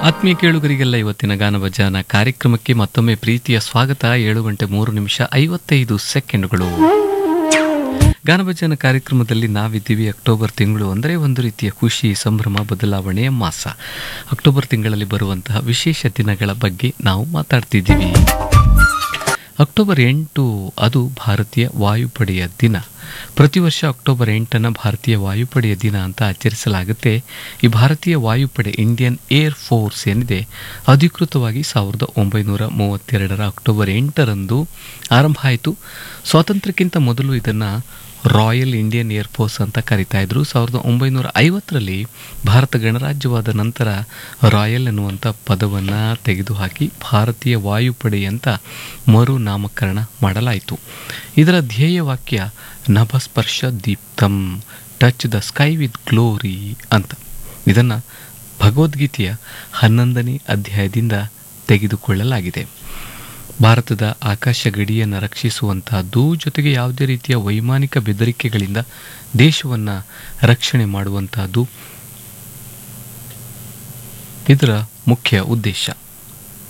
ಆತ್ಮೀಯ ಕೇಳುಗರಿಗೆಲ್ಲ ಇವತ್ತಿನ ಗಾನಭಜಾನ ಕಾರ್ಯಕ್ರಮಕ್ಕೆ ಮತ್ತೊಮ್ಮೆ ಪ್ರೀತಿಯ ಸ್ವಾಗತ ಏಳು ಗಂಟೆ ಮೂರು ನಿಮಿಷ ಐವತ್ತೈದು ಸೆಕೆಂಡ್ಗಳು ಗಾನಭಜನ ಕಾರ್ಯಕ್ರಮದಲ್ಲಿ ನಾವಿದ್ದೀವಿ ಅಕ್ಟೋಬರ್ ತಿಂಗಳು ಅಂದರೆ ಒಂದು ರೀತಿಯ ಖುಷಿ ಸಂಭ್ರಮ ಬದಲಾವಣೆಯ ಮಾಸ ಅಕ್ಟೋಬರ್ ತಿಂಗಳಲ್ಲಿ ಬರುವಂತಹ ವಿಶೇಷ ದಿನಗಳ ಬಗ್ಗೆ ನಾವು ಮಾತಾಡ್ತಿದ್ದೀವಿ ಅಕ್ಟೋಬರ್ ಎಂಟು ಅದು ಭಾರತೀಯ ವಾಯುಪಡೆಯ ದಿನ ಪ್ರತಿ ವರ್ಷ ಅಕ್ಟೋಬರ್ ಎಂಟನ್ನು ಭಾರತೀಯ ವಾಯುಪಡೆಯ ದಿನ ಅಂತ ಆಚರಿಸಲಾಗುತ್ತೆ ಈ ಭಾರತೀಯ ವಾಯುಪಡೆ ಇಂಡಿಯನ್ ಏರ್ ಫೋರ್ಸ್ ಏನಿದೆ ಅಧಿಕೃತವಾಗಿ ಸಾವಿರದ ಒಂಬೈನೂರ ಮೂವತ್ತೆರಡರ ಅಕ್ಟೋಬರ್ ಎಂಟರಂದು ಆರಂಭ ಆಯಿತು ಸ್ವಾತಂತ್ರ್ಯಕ್ಕಿಂತ ಮೊದಲು ಇದನ್ನು ರಾಯಲ್ ಇಂಡಿಯನ್ ಏರ್ಫೋರ್ಸ್ ಅಂತ ಕರಿತಾ ಇದ್ರು ಸಾವಿರದ ಒಂಬೈನೂರ ಐವತ್ತರಲ್ಲಿ ಭಾರತ ಗಣರಾಜ್ಯವಾದ ನಂತರ ರಾಯಲ್ ಎನ್ನುವಂಥ ಪದವನ್ನು ತೆಗೆದುಹಾಕಿ ಭಾರತೀಯ ವಾಯುಪಡೆ ಅಂತ ಮರು ನಾಮಕರಣ ಮಾಡಲಾಯಿತು ಇದರ ಧ್ಯೇಯವಾಕ್ಯ ನಭಸ್ಪರ್ಶ ದೀಪ್ತಂ touch the sky with glory ಅಂತ ಇದನ್ನು ಭಗವದ್ಗೀತೆಯ ಹನ್ನೊಂದನೇ ಅಧ್ಯಾಯದಿಂದ ತೆಗೆದುಕೊಳ್ಳಲಾಗಿದೆ ಭಾರತದ ಆಕಾಶ ಗಡಿಯನ್ನು ರಕ್ಷಿಸುವಂತಹದ್ದು ಜೊತೆಗೆ ಯಾವುದೇ ರೀತಿಯ ವೈಮಾನಿಕ ಬೆದರಿಕೆಗಳಿಂದ ದೇಶವನ್ನು ರಕ್ಷಣೆ ಮಾಡುವಂತಹದ್ದು ಇದರ ಮುಖ್ಯ ಉದ್ದೇಶ